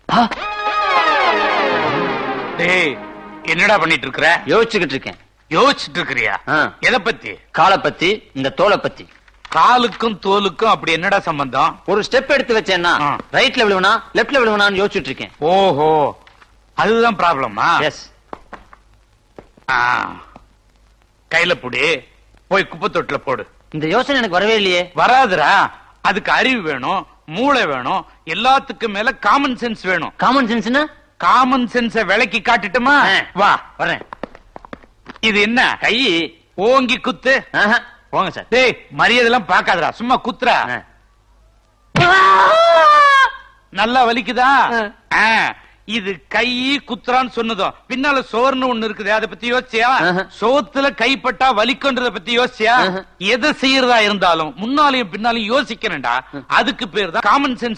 டேய் என்னடா பண்ணிட்டு இருக்கற யோசிச்சுக்கிட்டு இருக்கேன் யோசிச்சுட்டு இருக்கிறியா ஆ. எதை பத்தி காலை பத்தி இந்த தோலை பத்தி காலுக்கும் தோலுக்கும் அப்படி என்னடா சம்பந்தம் ஒரு ஸ்டெப் எடுத்து வச்சேன்னா ஆ. ரைட்ல விழுவனா லெஃப்ட்ல விழுவனான்னு யோசிச்சுட்டு இருக்கேன் ஓஹோ அதுதான் ப்ராப்ளமா எஸ் கையில புடி போய் குப்பை தொட்டில போடு இந்த யோசனை எனக்கு வரவே இல்லையே வராதுடா அதுக்கு அறிவு வேணும் மூளை வேணும் எல்லாத்துக்கும் மேல காமன் சென்ஸ் வேணும் காமன் சென்ஸ்னா காமன் சென்ஸ விளக்கி காட்டுட்டுமா வா வரேன் இது என்ன கை ஓங்கி குத்து ஆஹா, போங்க சார் டேய் மரியாதை எல்லாம் பாக்காதடா சும்மா குத்துறா ஆ. நல்லா வலிக்குதா ஆ. ஆ, இது கை குத்துறான்னு சொன்னதும் பின்னால சோர்னு ஒண்ணு இருக்குது அதை பத்தி யோசிச்சியா ஆஹா. சோத்துல கைப்பட்டா வலிக்குன்றத பத்தி யோசிச்சியா ஆஹா. எதை செய்யறதா இருந்தாலும் முன்னாலையும் பின்னாலையும் யோசிக்கிறேன்டா அதுக்கு பேர் தான் காமன் சென்ஸ்